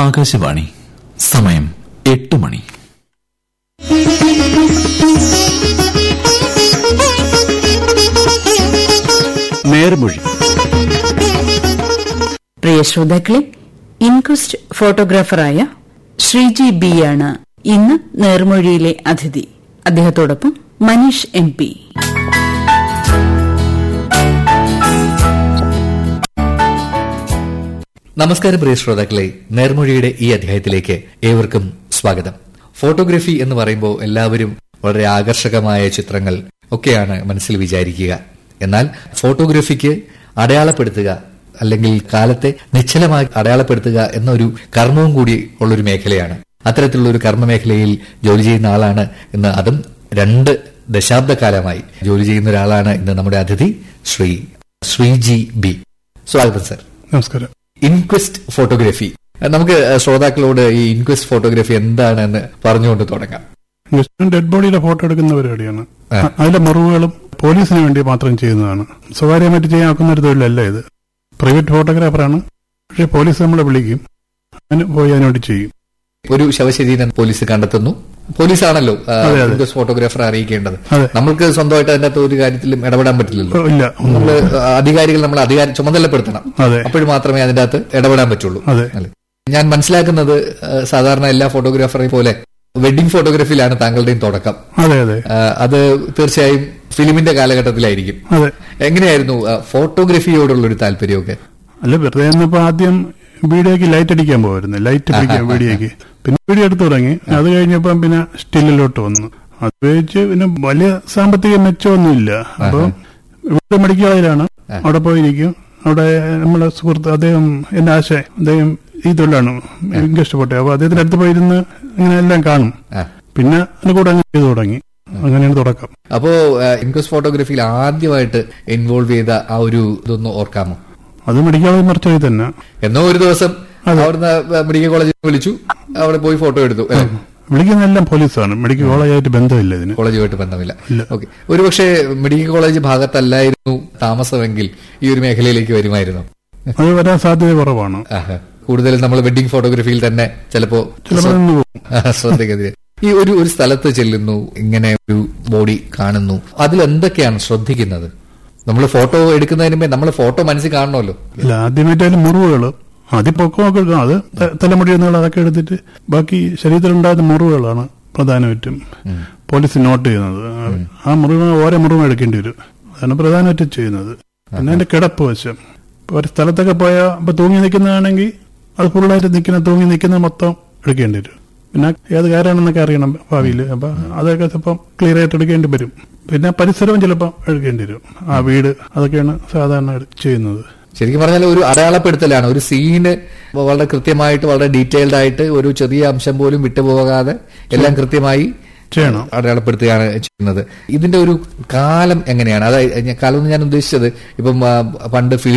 ആകാശവാണി സമയം എട്ട് മണി നേർമൊഴി പ്രിയ ശ്രോതാക്കളെ ഇൻക്വസ്റ്റ് ഫോട്ടോഗ്രാഫറായ ശ്രീജി ബി ആണ് ഇന്ന് നേർമൊഴിയിലെ അതിഥി അദ്ദേഹത്തോടൊപ്പം മനീഷ് എം പി നമസ്കാരം പ്രിയ ശ്രോതാക്കളെ നേർമൊഴിയുടെ ഈ അധ്യായത്തിലേക്ക് ഏവർക്കും സ്വാഗതം ഫോട്ടോഗ്രഫി എന്ന് പറയുമ്പോൾ എല്ലാവരും വളരെ ആകർഷകമായ ചിത്രങ്ങൾ ഒക്കെയാണ് മനസ്സിൽ വിചാരിക്കുക എന്നാൽ ഫോട്ടോഗ്രഫിക്ക് അടയാളപ്പെടുത്തുക അല്ലെങ്കിൽ കാലത്തെ നിശ്ചലമായി അടയാളപ്പെടുത്തുക എന്നൊരു കർമ്മവും കൂടി ഉള്ളൊരു മേഖലയാണ് അത്തരത്തിലുള്ള ഒരു കർമ്മ മേഖലയിൽ ജോലി ചെയ്യുന്ന ആളാണ് ഇന്ന് അതും രണ്ട് ദശാബ്ദക്കാലമായി ജോലി ചെയ്യുന്ന ഒരാളാണ് ഇന്ന് നമ്മുടെ അതിഥി ശ്രീ ശ്രീജി ബി സ്വാഗതം സർ നമസ്കാരം ഇൻക്വസ്റ്റ് ഫോട്ടോഗ്രഫി നമുക്ക് ശ്രോതാക്കളോട് ഈ ഇൻക്വസ്റ്റ് ഫോട്ടോഗ്രഫി എന്താണെന്ന് പറഞ്ഞുകൊണ്ട് തുടങ്ങാം ഇൻവെസ്റ്റ്മെന്റ് ഡെഡ് ബോഡിയുടെ ഫോട്ടോ എടുക്കുന്ന പരിപാടിയാണ് ആ. അതിലെ മുറിവുകളും പോലീസിന് വേണ്ടി മാത്രം ചെയ്യുന്നതാണ് സ്വകാര്യമായിട്ട് ചെയ്യാൻ ഒക്കുന്ന ഒരു തൊഴിലല്ല ഇത് പ്രൈവറ്റ് ഫോട്ടോഗ്രാഫറാണ് പക്ഷേ പോലീസ് നമ്മളെ വിളിക്കും അതിന് പോയി അതിനുവേണ്ടി ചെയ്യും ഒരു ശവശരീരം പോലീസ് കണ്ടെത്തുന്നു പോലീസാണല്ലോ ആ, അതെ, അതെ. ഇൻക്വസ്റ്റ് ഫോട്ടോഗ്രാഫർ അറിയിക്കേണ്ടത് അതെ. നമ്മൾക്ക് സ്വന്തമായിട്ട് അതിന്റെ അകത്ത് ഒരു കാര്യത്തിലും ഇടപെടാൻ പറ്റില്ലല്ലോ ഓ, ഇല്ല ഒന്നും നമ്മള് അധികാരികൾ നമ്മൾ അധികാരം ചുമതലപ്പെടുത്തണം അതെ അപ്പോഴും മാത്രമേ അതിന്റെ അകത്ത് ഇടപെടാൻ പറ്റുള്ളൂ അതെ അല്ലേ? ഞാൻ മനസ്സിലാക്കുന്നത് ആ, സാധാരണ എല്ലാ ഫോട്ടോഗ്രാഫറെയും പോലെ വെഡിങ് ഫോട്ടോഗ്രാഫിയിലാണ് താങ്കളുടെയും തുടക്കം അതെ അതെ ആ, അത് തീർച്ചയായും ഫിലിമിന്റെ കാലഘട്ടത്തിലായിരിക്കും അതെ എങ്ങനെയായിരുന്നു ആ, ഫോട്ടോഗ്രഫിയോടുള്ള ഒരു താല്പര്യമൊക്കെ അല്ല വെറുതെ എന്നപ്പോ ആദ്യം വീഡിയോക്ക് ലൈറ്റ് അടിക്കാൻ പോയിരുന്നു ലൈറ്റ് പിടിക്കാൻ വീഡിയോക്ക് പിന്നെ വീഡിയോ എടുത്തു തുടങ്ങി അത് കഴിഞ്ഞപ്പം പിന്നെ സ്റ്റില്ലിലോട്ട് വന്നു അത് ഉപയോഗിച്ച് പിന്നെ വലിയ സാമ്പത്തിക മെച്ചമൊന്നുമില്ല അപ്പൊ ഇവിടെ മെഡിക്കൽ കോളേജിലാണ് അവിടെ പോയിരിക്കും അവിടെ നമ്മളെ സുഹൃത്ത് അദ്ദേഹം എന്റെ ആശയ അദ്ദേഹം ഈ തൊഴിലാണ് ഇംഗ്ലീഷ് പോട്ടെ അപ്പൊ അദ്ദേഹത്തിന്റെ അടുത്ത് പോയിരുന്ന് ഇങ്ങനെ എല്ലാം കാണും ആ. പിന്നെ അതിന് കൂടെ അങ്ങനെ ചെയ്തു തുടങ്ങി അങ്ങനെയാണ് തുടക്കം അപ്പോ ഇൻക്വസ്റ്റ് ഫോട്ടോഗ്രഫിയിൽ ആദ്യമായിട്ട് ഇൻവോൾവ് ചെയ്ത ആ ഒരു ഇതൊന്ന് ഓർക്കാമോ അത് മെഡിക്കൽ കോളേജ് മറിച്ചായി തന്നെ എന്നോ ഒരു ദിവസം അവിടുന്ന് മെഡിക്കൽ കോളേജിൽ വിളിച്ചു അവിടെ പോയി ഫോട്ടോ എടുത്തു അല്ലേ? വിളിക്കുന്ന എല്ലാം പോലീസാണ് മെഡിക്കൽ കോളേജായിട്ട് ബന്ധമില്ല ഇതിന് കോളേജുമായിട്ട് ബന്ധമില്ല ഇല്ല. ഓക്കെ ഒരുപക്ഷെ മെഡിക്കൽ കോളേജ് ഭാഗത്തല്ലായിരുന്നു താമസമെങ്കിൽ ഈ ഒരു മേഖലയിലേക്ക് വരുമായിരുന്നു അത് വരാൻ സാധ്യത കുറവാണ് കൂടുതലും നമ്മൾ വെഡിങ് ഫോട്ടോഗ്രഫിയിൽ തന്നെ ചിലപ്പോ ചിലപ്പോൾ നിന്ന് പോകും ശ്രദ്ധിക്കുന്നത് ഈ ഒരു ഒരു സ്ഥലത്ത് ചെല്ലുന്നു ഇങ്ങനെ ഒരു ബോഡി കാണുന്നു അതിൽ എന്തൊക്കെയാണ് ശ്രദ്ധിക്കുന്നത് നമ്മൾ ഫോട്ടോ എടുക്കുന്നതിന് മുമ്പേ നമ്മൾ ഫോട്ടോ മനസ്സിൽ കാണണമല്ലോ അല്ല ആദ്യമായിട്ട് അതിന് മുറിവുകൾ ആദ്യം പൊക്കമൊക്കെ എടുക്കണം അത് ത- തലമുടി എന്നുള്ള അതൊക്കെ എടുത്തിട്ട് ബാക്കി ശരീരത്തിലുണ്ടാകുന്ന മുറിവുകളാണ് പ്രധാനമായിട്ടും പോലീസ് നോട്ട് ചെയ്യുന്നത് ആ മുറിവ് ഓരോ മുറിവും എടുക്കേണ്ടി വരും അതാണ് പ്രധാനമായിട്ടും ചെയ്യുന്നത് പിന്നെ അതിന്റെ കിടപ്പ് വശം ഇപ്പൊ ഒരു സ്ഥലത്തൊക്കെ പോയാൽ ഇപ്പൊ തൂങ്ങി നിൽക്കുന്നതാണെങ്കിൽ അത് ഫുള്ളായിട്ട് നിൽക്കുന്ന തൂങ്ങി നിൽക്കുന്നത് മൊത്തം എടുക്കേണ്ടി വരും പിന്നെ ഏത് കാര്യമാണെന്നൊക്കെ അറിയണം ഭാവിയിൽ അപ്പൊ അതൊക്കെ ചിലപ്പം ക്ലിയർ ആയിട്ട് എടുക്കേണ്ടി വരും പിന്നെ പരിസരവും ചിലപ്പം എടുക്കേണ്ടി വരും ആ വീട് അതൊക്കെയാണ് സാധാരണ എടു- ചെയ്യുന്നത് ശരിക്കും പറഞ്ഞാൽ ഒരു അടയാളപ്പെടുത്തലാണ് ഒരു സീന് വളരെ കൃത്യമായിട്ട് വളരെ ഡീറ്റെയിൽഡ് ആയിട്ട് ഒരു ചെറിയ അംശം പോലും വിട്ടുപോകാതെ എല്ലാം കൃത്യമായി ചെയ്യണം അടയാളപ്പെടുത്തുകയാണ് ചെയ്യുന്നത് ഇതിന്റെ ഒരു കാലം എങ്ങനെയാണ് അതായത് ഞാൻ- കാലം എന്ന് ഞാൻ ഉദ്ദേശിച്ചത് ഇപ്പം ആ, പണ്ട് ഫീൽഡ്